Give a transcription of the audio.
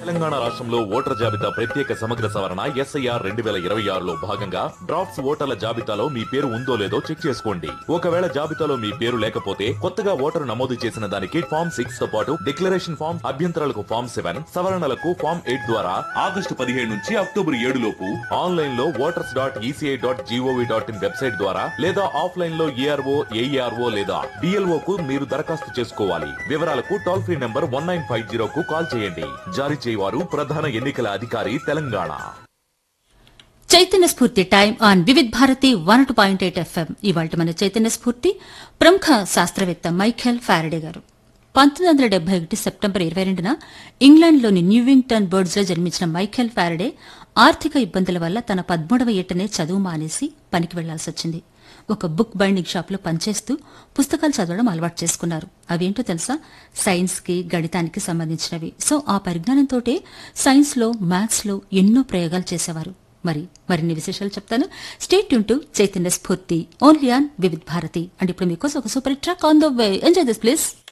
తెలంగాణ రాష్ట్రంలో ఓటర్ జాబితా ప్రత్యేక సమగ్ర సవరణ ఎస్ఐఆర్ రెండు వేల ఇరవై ఆరులో భాగంగా డ్రాఫ్ట్స్ ఓటర్ల జాబితాలో మీ పేరు ఉందో లేదో చెక్ చేసుకోండి ఒకవేళ జాబితాలో మీ పేరు లేకపోతే కొత్తగా ఓటరు నమోదు చేసిన దానికి ఫామ్ సిక్స్ తో పాటు డిక్లరేషన్ ఫామ్ అభ్యంతరాలకు ఫామ్ సెవెన్ సవరణలకు ఫామ్ ఎయిట్ ద్వారా ఆగస్టు పదిహేడు నుంచి అక్టోబర్ ఏడు లోపు ఆన్లైన్ లో voters dot ECI dot G O V dot in website ద్వారా లేదా ఆఫ్లైన్ లో ఏఆర్ఓ ఏఈఆర్ఓ లేదా డిఎల్ఓ కు మీరు దరఖాస్తు చేసుకోవాలి వివరాలకు toll free number one nine five zero కు కాల్ చేయండి జారీ చేయవారు ప్రధాన ఎన్నికల అధికారి Telangana Chaitanya Spoorthi time on Vividh Bharati one two point eight FM ఇవాళ మన చైతన్య స్ఫూర్తి ప్రముఖ శాస్త్రవేత్త మైఖేల్ ఫారడే గారు పంతొమ్మిది వందల డెబ్బై ఒకటి సెప్టెంబర్ ఇరవై రెండున ఇంగ్లాండ్లోని న్యూవింగ్టన్ బర్డ్స్ లో జన్మించిన మైఖేల్ ఫారడే ఆర్థిక ఇబ్బందుల వల్ల తన పదమూడవ ఏటనే చదువు మానేసి పనికి వెళ్లాల్సి వచ్చింది ఒక బుక్ బైండింగ్ షాప్లో పనిచేస్తూ పుస్తకాలు చదవడం అలవాటు చేసుకున్నారు అవేంటో తెలుసా సైన్స్ కి గణితానికి సంబంధించినవి సో ఆ పరిజ్ఞానంతోటే సైన్స్ లో మ్యాథ్స్ లో ఎన్నో ప్రయోగాలు చేసేవారు మరి మరిన్ని విశేషాలు చెప్తాను state tune to Chaitanya Spoorthi only on Vividh Bharati and ఇప్పుడు మీకోసం ఒక super track on the way enjoy this please